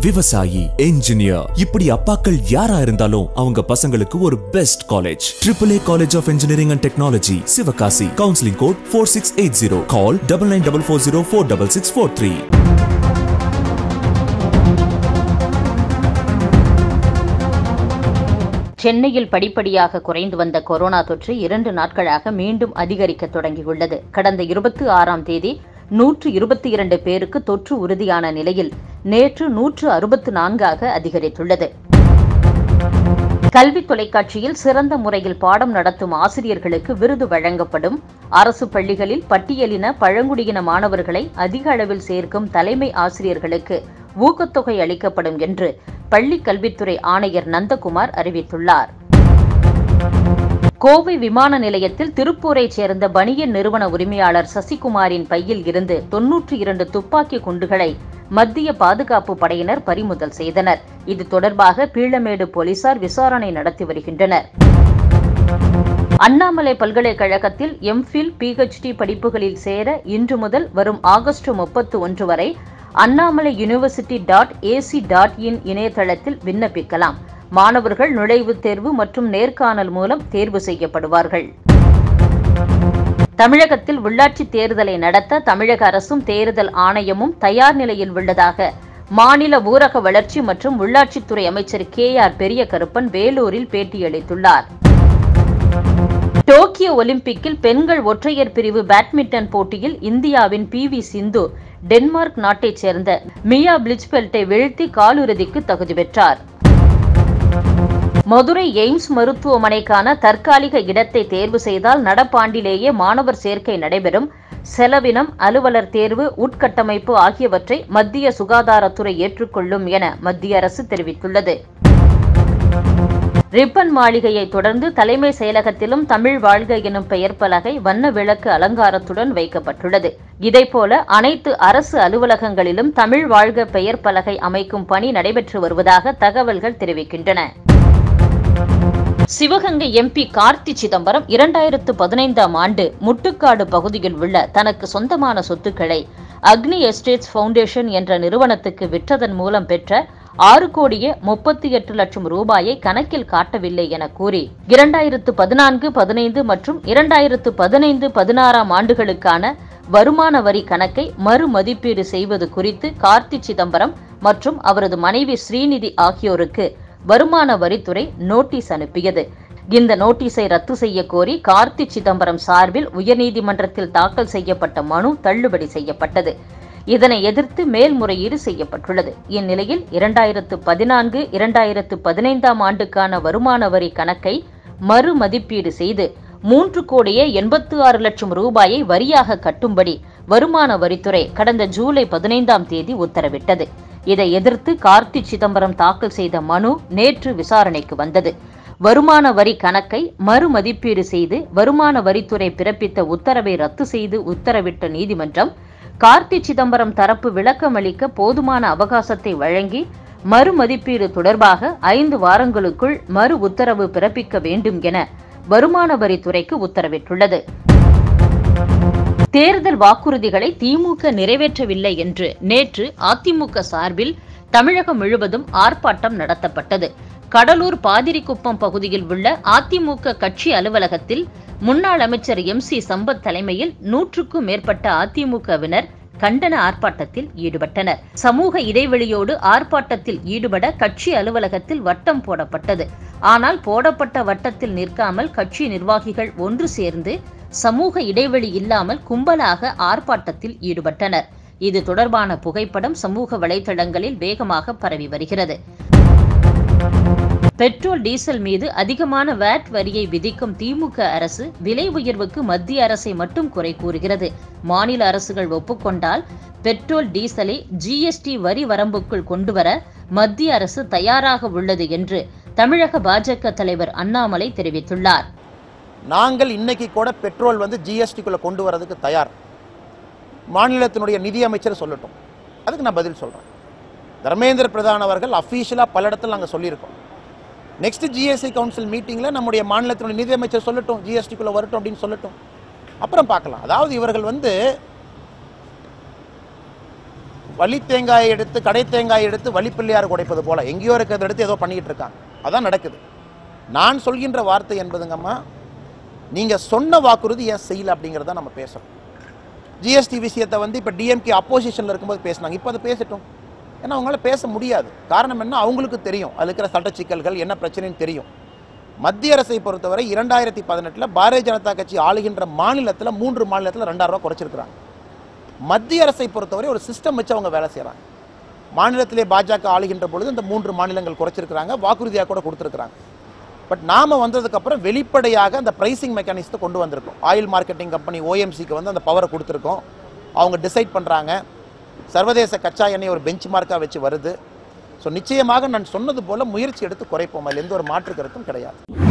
விவசாயி என்ஜினியர் இப்படி அப்பாக்கள் யாரா இருந்தாலும் அவங்க பசங்களுக்கு ஒரு best college triple A college of engineering and technology Sivakasi counselling code four six eight zero call double nine double four zero four double six four three சென்னையில் படிப்படியாக குறைந்து வந்த கொரோனா தொற்று இரண்டு நாட்களாக மீண்டும் அதிகரிக்க தொடங்கியுள்ளது கடந்த இருபத்தி ஆறாம் தேதி நூற்று இருபத்தி இரண்டு பேருக்கு தொற்று உறுதியான நிலையில் நேற்று நூற்று அறுபத்து நான்காக அதிகரித்துள்ளது கல்வி தொலைக்காட்சியில் சிறந்த முறையில் பாடம் நடத்தும் ஆசிரியர்களுக்கு விருது வழங்கப்படும் அரசு பள்ளிகளில் பட்டியலின பழங்குடியின மாணவர்களை அதிக அளவில் சேர்க்கும் தலைமை ஆசிரியர்களுக்கு ஊக்கத்தொகை அளிக்கப்படும் என்று பள்ளிக் கல்வித்துறை ஆணையர் நந்தகுமார் அறிவித்துள்ளார் கோவை விமான நிலையத்தில் திருப்பூரைச் சேர்ந்த பனியன் நிறுவன உரிமையாளர் சசிகுமாரின் பையில் இருந்து தொன்னூற்றி இரண்டு துப்பாக்கி குண்டுகளை மத்திய பாதுகாப்பு படையினர் பறிமுதல் செய்தனர் இது தொடர்பாக பீளமேடு போலீசார் விசாரணை நடத்தி வருகின்றனர் அண்ணாமலை பல்கலைக்கழகத்தில் எம்ஃபில் பிஹெச்டி படிப்புகளில் சேர இன்று முதல் வரும் ஆகஸ்ட் முப்பத்து ஒன்று வரை Annamalai university dot A C dot in இணையதளத்தில் விண்ணப்பிக்கலாம் மாணவர்கள் நுழைவுத் தேர்வு மற்றும் நேர்காணல் மூலம் தேர்வு செய்யப்படுவார்கள் தமிழகத்தில் உள்ளாட்சித் தேர்தலை நடத்த தமிழக அரசும் தேர்தல் ஆணையமும் தயார் நிலையில் உள்ளதாக மாநில ஊரக வளர்ச்சி மற்றும் உள்ளாட்சித்துறை அமைச்சர் கே ஆர் பெரிய கருப்பன் வேலூரில் பேட்டியளித்துள்ளார் டோக்கியோ ஒலிம்பிக்கில் பெண்கள் ஒற்றையர் பிரிவு பேட்மிண்டன் போட்டியில் இந்தியாவின் பி வி சிந்து டென்மார்க் நாட்டைச் சேர்ந்த மியா பிளிச்பெல்ட்டை வீழ்த்தி காலிறுதிக்கு தகுதி பெற்றார் மதுரை எய்ம்ஸ் மருத்துவமனைக்கான தற்காலிக இடத்தை தேர்வு செய்தால் நடப்பாண்டிலேயே மாணவர் சேர்க்கை நடைபெறும் செலவினம் அலுவலர் தேர்வு உட்கட்டமைப்பு ஆகியவற்றை மத்திய சுகாதாரத்துறை ஏற்றுக்கொள்ளும் என மத்திய அரசு தெரிவித்துள்ளது ரிப்பன் மாளிகையை தொடர்ந்து தலைமை செயலகத்திலும் தமிழ் வாழ்க எனும் பெயர் பலகை வண்ண விளக்கு அலங்காரத்துடன் வைக்கப்பட்டுள்ளது இதேபோல அனைத்து அரசு அலுவலகங்களிலும் தமிழ் வாழ்க பெயர் பலகை அமைக்கும் பணி நடைபெற்று வருவதாக தகவல்கள் தெரிவிக்கின்றன சிவகங்கை எம்பி கார்த்தி சிதம்பரம் இரண்டாயிரத்து பதினைந்தாம் ஆண்டு முட்டுக்காடு பகுதியில் உள்ள தனக்கு சொந்தமான சொத்துக்களை அக்னி எஸ்டேட்ஸ் ஃபவுண்டேஷன் என்ற நிறுவனத்துக்கு விற்றதன் மூலம் பெற்ற ஆறு கோடியே முப்பத்தி எட்டு லட்சம் ரூபாயை கணக்கில் காட்டவில்லை என கூறி இரண்டாயிரத்து பதினான்கு பதினைந்து மற்றும் இரண்டாயிரத்து பதினைந்து பதினாறாம் ஆண்டுகளுக்கான வருமான வரி கணக்கை மறுமதிப்பீடு செய்வது குறித்து கார்த்தி சிதம்பரம் மற்றும் அவரது மனைவி ஸ்ரீநிதி ஆகியோருக்கு வருமான வரித்துறை நோட்டீஸ் அனுப்பியது இந்த நோட்டீஸை ரத்து செய்ய கோரி கார்த்தி சிதம்பரம் சார்பில் உயர்நீதிமன்றத்தில் தாக்கல் செய்யப்பட்ட மனு தள்ளுபடி செய்யப்பட்டது இதனை எதிர்த்து மேல்முறையீடு செய்யப்பட்டுள்ளது இந்நிலையில் இரண்டாயிரத்து பதினான்கு இரண்டாயிரத்து பதினைந்தாம் ஆண்டுக்கான வருமான வரி கணக்கை மறுமதிப்பீடு செய்து மூன்று கோடியே எண்பத்து ஆறு லட்சம் ரூபாயை வரியாக கட்டும்படி வருமான வரித்துறை கடந்த ஜூலை பதினைந்தாம் தேதி உத்தரவிட்டது இதை எதிர்த்து கார்த்தி சிதம்பரம் தாக்கல் செய்த மனு நேற்று விசாரணைக்கு வந்தது வருமான வரி கணக்கை மறுமதிப்பீடு செய்து வருமான வரித்துறை பிறப்பித்த உத்தரவை ரத்து செய்து உத்தரவிட்ட நீதிமன்றம் கார்த்தி சிதம்பரம் தரப்பு விளக்கமளிக்க போதுமான அவகாசத்தை வழங்கி மறுமதிப்பீடு தொடர்பாக ஐந்து வாரங்களுக்குள் மறு உத்தரவு பிறப்பிக்க வேண்டும் என வருமான வரித்துறைக்கு உத்தரவிட்டுள்ளது தேர்தல் வாக்குறுதிகளை திமுக நிறைவேற்றவில்லை என்று நேற்று அதிமுக சார்பில் தமிழகம் முழுவதும் ஆர்ப்பாட்டம் நடத்தப்பட்டது கடலூர் பாதிரிக்குப்பம் பகுதியில் உள்ள அதிமுக கட்சி அலுவலகத்தில் முன்னாள் அமைச்சர் எம் சி சம்பத் தலைமையில் நூற்றுக்கும் மேற்பட்ட அதிமுகவினர் கண்டன ஆர்ப்பாட்டத்தில் ஈடுபட்டனர் சமூக இடைவெளியோடு ஆர்ப்பாட்டத்தில் ஈடுபட கட்சி அலுவலகத்தில் வட்டம் போடப்பட்டது ஆனால் போடப்பட்ட வட்டத்தில் நிற்காமல் கட்சி நிர்வாகிகள் ஒன்று சேர்ந்து சமூக இடைவெளி இல்லாமல் கும்பலாக ஆர்ப்பாட்டத்தில் ஈடுபட்டனர் இது தொடர்பான புகைப்படம் சமூக வலைதளங்களில் வேகமாக பரவி வருகிறது பெட்ரோல் டீசல் மீது அதிகமான வேட் வரியை விதிக்கும் திமுக அரசு விலை உயர்வுக்கு மத்திய அரசை மட்டும் குறை கூறுகிறது மாநில அரசுகள் ஒப்புக்கொண்டால் பெட்ரோல் டீசலை ஜிஎஸ்டி வரி வரம்புக்குள் கொண்டுவர மத்திய அரசு தயாராக உள்ளது என்று தமிழக பாஜக தலைவர் அண்ணாமலை தெரிவித்துள்ளார் நாங்கள் இன்னைக்கு கூட பெட்ரோல் வந்து ஜிஎஸ்டிக்குள்ளே கொண்டு வரதுக்கு தயார் மாநிலத்தினுடைய நிதியமைச்சர் சொல்லட்டும் அதுக்கு நான் பதில் சொல்கிறேன் தர்மேந்திர பிரதான் அவர்கள் அஃபீஷியலாக பல இடத்துல நாங்கள் சொல்லியிருக்கோம் நெக்ஸ்ட் ஜிஎஸ்டி கவுன்சில் மீட்டிங்கில் நம்முடைய மாநிலத்தினுடைய நிதியமைச்சர் சொல்லட்டும் ஜிஎஸ்டிக்குள்ளே வரட்டும் அப்படின்னு சொல்லட்டும் அப்புறம் பார்க்கலாம் அதாவது இவர்கள் வந்து வள்ளி தேங்காயை எடுத்து கடை தேங்காயை எடுத்து வள்ளிப்பிள்ளையார் உடைப்பது போல எங்கேயோ இருக்கிறத எடுத்து ஏதோ பண்ணிக்கிட்டு இருக்காங்க அதான் நடக்குது நான் சொல்கின்ற வார்த்தை என்பதுங்கம்மா நீங்கள் சொன்ன வாக்குறுதி ஏன் செய்யல அப்படிங்கிறத நம்ம பேசணும் ஜிஎஸ்டி விஷயத்தை வந்து இப்போ டிஎம்கே அப்போசிஷனில் இருக்கும்போது பேசினாங்க இப்போ அதை பேசட்டும் ஏன்னா அவங்களால பேச முடியாது காரணம் என்ன அவங்களுக்கு தெரியும் அதில் இருக்கிற சட்ட சிக்கல்கள் என்ன பிரச்சனைன்னு தெரியும் மத்திய அரசை பொறுத்தவரை இரண்டாயிரத்தி பதினெட்டில் பாரதிய ஜனதா கட்சி ஆளுகின்ற மாநிலத்தில் மூன்று மாநிலத்தில் ரெண்டாயிரம் ரூபா குறைச்சிருக்கிறாங்க மத்திய அரசை பொறுத்தவரை ஒரு சிஸ்டம் வச்சு அவங்க வேலை செய்கிறாங்க மாநிலத்திலே பாஜக ஆளுகின்ற பொழுது இந்த மூன்று மாநிலங்கள் குறைச்சிருக்கிறாங்க வாக்குறுதியாக கூட கொடுத்துருக்குறாங்க பட் நாம வந்ததுக்கப்புறம் வெளிப்படையாக அந்த பிரைசிங் மெக்கானிசத்தை கொண்டு வந்திருக்கோம் ஆயில் மார்க்கெட்டிங் கம்பெனி ஓஎம்சிக்கு வந்து அந்த பவரை கொடுத்துருக்கோம் அவங்க டிசைட் பண்ணுறாங்க சர்வதேச கச்சா எண்ணெய் ஒரு பெஞ்ச் மார்க்காக வச்சு வருது ஸோ நிச்சயமாக நான் சொன்னது போல முயற்சி எடுத்து குறைப்போம் அதில் எந்த ஒரு மாற்று கருத்தும் கிடையாது